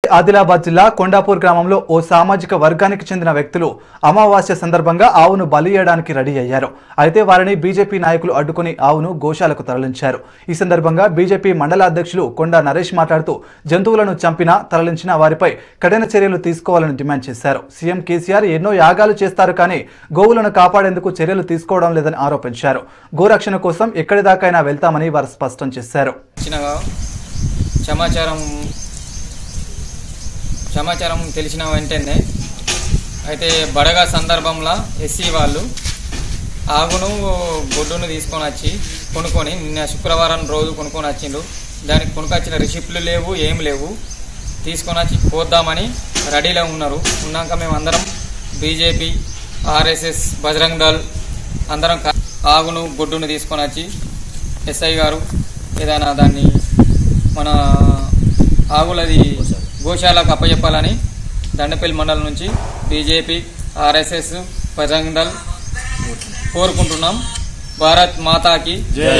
ఆదిలాబాద్ జిల్లా కొండాపూర్ గ్రామంలో ఓ సామాజిక వర్గానికి చెందిన వ్యక్తులు అమావాస్య సందర్భంగా ఆవును బలియడానికి రెడీ అయ్యారు అయితే వారిని బీజేపీ నాయకులు అడ్డుకుని ఆవును గోశాలకు తరలించారు ఈ సందర్భంగా బీజేపీ మండల అధ్యక్షులు కొండా నరేష్ మాట్లాడుతూ జంతువులను చంపినా తరలించిన వారిపై కఠిన చర్యలు తీసుకోవాలని డిమాండ్ చేశారు సీఎం కేసీఆర్ ఎన్నో యాగాలు చేస్తారు కానీ గోవులను కాపాడేందుకు చర్యలు తీసుకోవడం లేదని ఆరోపించారు గోరక్షణ కోసం ఎక్కడి దాకైనా వెళ్తామని వారు స్పష్టం చేశారు ఇచ్చినగా సమాచారం సమాచారం తెలిసిన వెంటనే అయితే బడగా సందర్భంలో ఎస్సీ వాళ్ళు ఆవును గొడ్డును తీసుకొని వచ్చి కొనుక్కొని నిన్న శుక్రవారం రోజు కొనుక్కొని వచ్చిండు దానికి కొనుకొచ్చిన రిసిప్ట్లు లేవు ఏం లేవు తీసుకొని వచ్చి పోద్దామని రెడీలో ఉన్నారు ఉన్నాక మేము అందరం బీజేపీ ఆర్ఎస్ఎస్ బజరంగ్ దళ్ అందరం క- ఆవును గొడ్డును తీసుకొని వచ్చి ఎస్ఐ గారు ఏదైనా దాన్ని మన ఆవులది గోశాలకు అప్పచెప్పాలని దండపల్లి మండలం నుంచి బీజేపీ ఆర్ఎస్ఎస్ బజరంగ్ దళ్ కోరుకుంటున్నాం భారత్ మాతాకి జై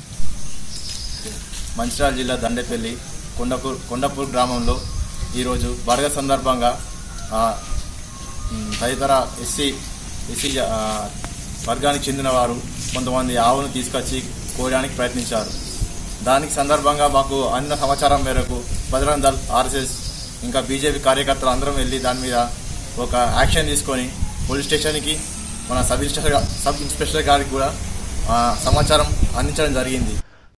మంచిర్యాల జిల్లా దండేపల్లి కొండపూర్ కొండపూర్ గ్రామంలో ఈరోజు బడగ సందర్భంగా ఆ, ఉమ్, తదితర ఎస్సీ ఎస్సీ ఆ, వర్గానికి చెందిన వారు కొంతమంది ఆవును తీసుకొచ్చి కోయడానికి ప్రయత్నించారు దానికి సందర్భంగా మాకు అన్న సమాచారం మేరకు బజరంగ్ దళ్ ఆర్ఎస్ఎస్ ఇంకా బీజేపీ కార్యకర్తలు అందరం వెళ్ళి దాని మీద ఒక యాక్షన్ తీసుకొని పోలీస్ స్టేషన్కి మన సబ్ ఇన్స్పెక్టర్ సబ్ ఇన్స్పెక్టర్ గారికి కూడా ఆ, సమాచారం అందించడం జరిగింది